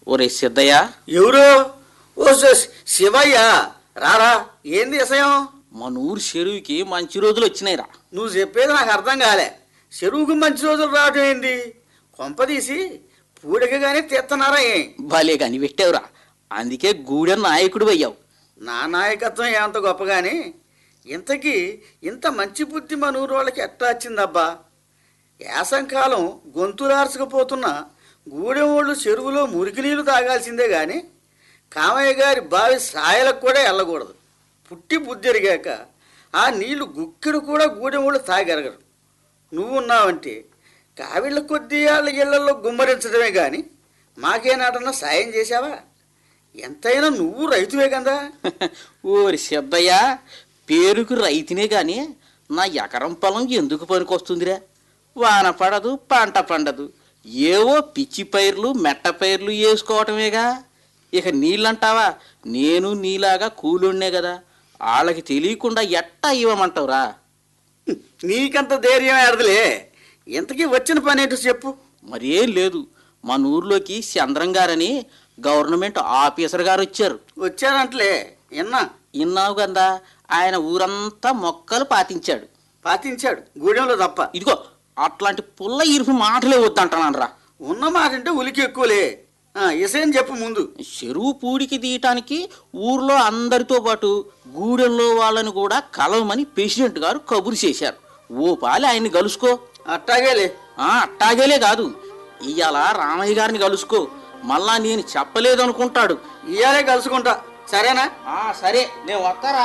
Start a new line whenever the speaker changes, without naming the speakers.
ఒరే సిద్ధయ్య
ఎవరు ఓ స- శివయ్య రారా ఏంది విషయం
మన ఊరు చెరువుకి మంచి రోజులు వచ్చినాయిరా
నువ్వు చెప్పేది నాకు అర్థం కాలే చెరువుకు మంచి రోజులు రావటం ఏంది కొంపదీసి పూడికగానే తీస్తున్నారా ఏం
భలే కాని పెట్టావురా అందుకే గూడెం నాయకుడు అయ్యావు
నా నాయకత్వం ఏమంత గొప్పగాని ఇంతకీ ఇంత మంచి బుద్ధి మన ఊరు వాళ్ళకి ఎట్టా వచ్చిందబ్బా యాసంకాలం గొంతులార్చకపోతున్న గూడెం వాళ్ళు చెరువులో మురికి నీళ్లు తాగాల్సిందే గాని కామయ్య గారి బావి సాయలకు కూడా వెళ్ళకూడదు పుట్టి బుద్ధి ఎరిగాక ఆ నీళ్లు గుక్కెడు కూడా గూడెం వాళ్ళు తాగెరగరు నువ్వు ఉన్నావంటే కావిళ్ళ కొద్దీ వాళ్ళ ఇళ్లలో గుమ్మరించడమే గాని మాకేనాటన్నా సాయం చేశావా ఎంతైనా నువ్వు రైతువే కదా
ఓరి సిద్ధయ్య పేరుకు రైతునే గాని నా ఎకరం పొలం ఎందుకు పనికొస్తుందిరా వాన పడదు పంట పండదు ఏవో పిచ్చి పైర్లు మెట్ట పైర్లు వేసుకోవటమేగా ఇక నీళ్ళంటావా నేను నీలాగా కూలుండే కదా వాళ్ళకి తెలియకుండా ఎట్టా ఇవ్వమంటావురా
నీకంత ధైర్యం ఏడదులే ఇంతకీ వచ్చిన పని ఏంటో చెప్పు
మరేం లేదు మన ఊర్లోకి చంద్రం గారని గవర్నమెంట్ ఆఫీసర్ గారు వచ్చారు
వచ్చానంటలే ఎన్నా
ఇన్నావు కదా ఆయన ఊరంతా మొక్కలు పాతించాడు
పాటించాడు గూడెంలో తప్ప
ఇదిగో అట్లాంటి పుల్ల ఇరుపు మాటలే వద్దంటున్నాను రా
ఉన్న మాట అంటే ఉలికి ఎక్కువలే ఆ, ఇసేం చెప్పు ముందు
చెరువు పూడికి తీయటానికి ఊర్లో అందరితో పాటు గూడెంలో వాళ్ళని కూడా కలవమని ప్రెసిడెంట్ గారు కబురు చేశారు ఓ పాలి ఆయన్ని కలుసుకో
అట్టాగేలే
ఆ, అట్టాగేలే కాదు ఇవాళ రామయ్య గారిని కలుసుకో మళ్ళా నేను చెప్పలేదు అనుకుంటాడు
ఇయాలే కలుసుకుంటా సరేనా
ఆ సరే నేను వస్తారా